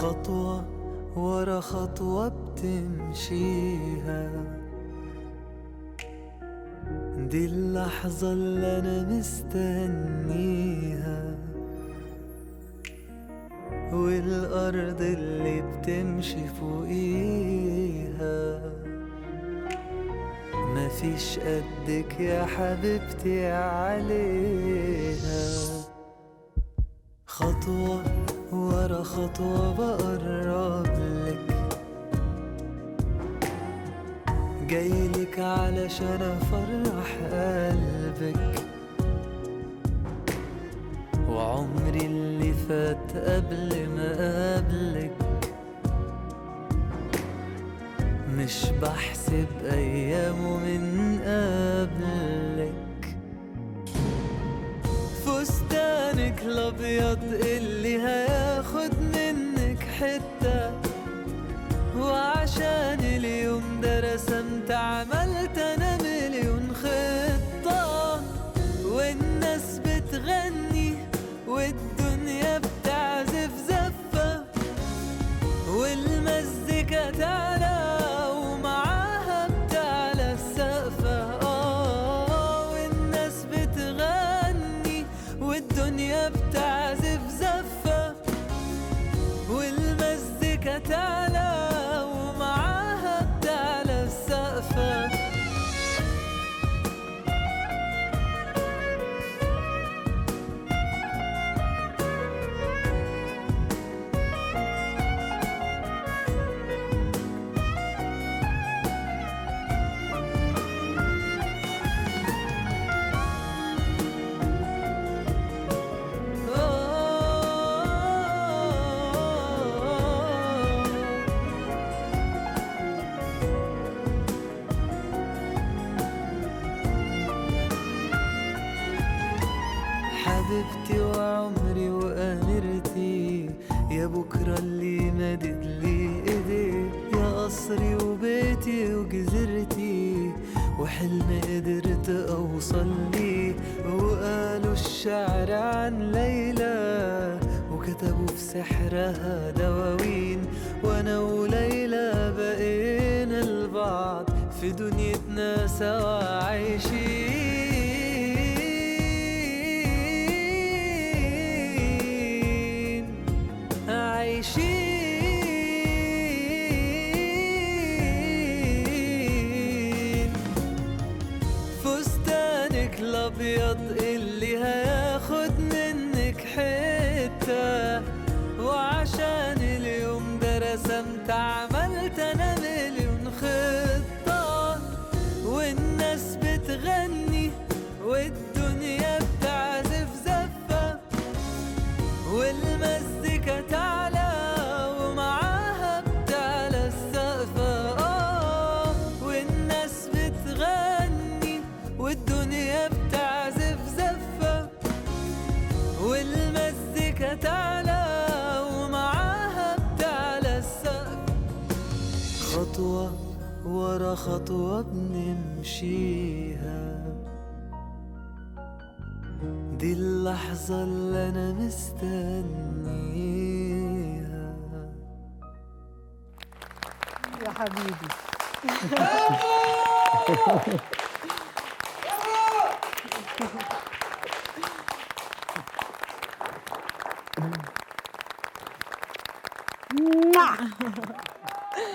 خطوة ورا خطوة بتمشيها دي اللحظة اللي أنا مستنيها والأرض اللي بتمشي فوقيها مفيش قدك يا حبيبتي عليها خطوة ورا خطوة بقرب لك جايلك علشان افرح قلبك وعمري اللي فات قبل ما قابلك مش بحسب ايامه من قبلك فستانك الابيض اللي هياخد منك حته وعشان اليوم ده رسمت عملت انا مليون خطة والناس بتغني والدنيا بتعزف زفة والمزيكا تعلى ومعاها بتعلى السقفة آه والناس بتغني والدنيا بتعزف زفة والمزيكا تعلى ومعاها بتعلى السقفة آه حبيبتي وعمري وأميرتي يا بكرة اللي مدد لي ايديه يا قصري وبيتي وجزيرتي وحلم قدرت أوصل ليه وقالوا الشعر عن ليلى وكتبوا في سحرها دواوين وانا وليلى بقينا البعض في دنيتنا سوا عايشين عايشين فستانك الابيض اللي هياخد منك حته وعشان اليوم ده رسمت عملت انا مليون خطه والناس بتغني والدنيا بتعزف زفه والمزيكا تعلى ومعاها بتعلى السقفة آه والناس بتغني والدنيا بتعزف زفة والمزيكا تعلى ومعاها بتعلى السقف خطوة ورا خطوة بنمشيها دي اللحظة اللي أنا مستنيها يا حبيبي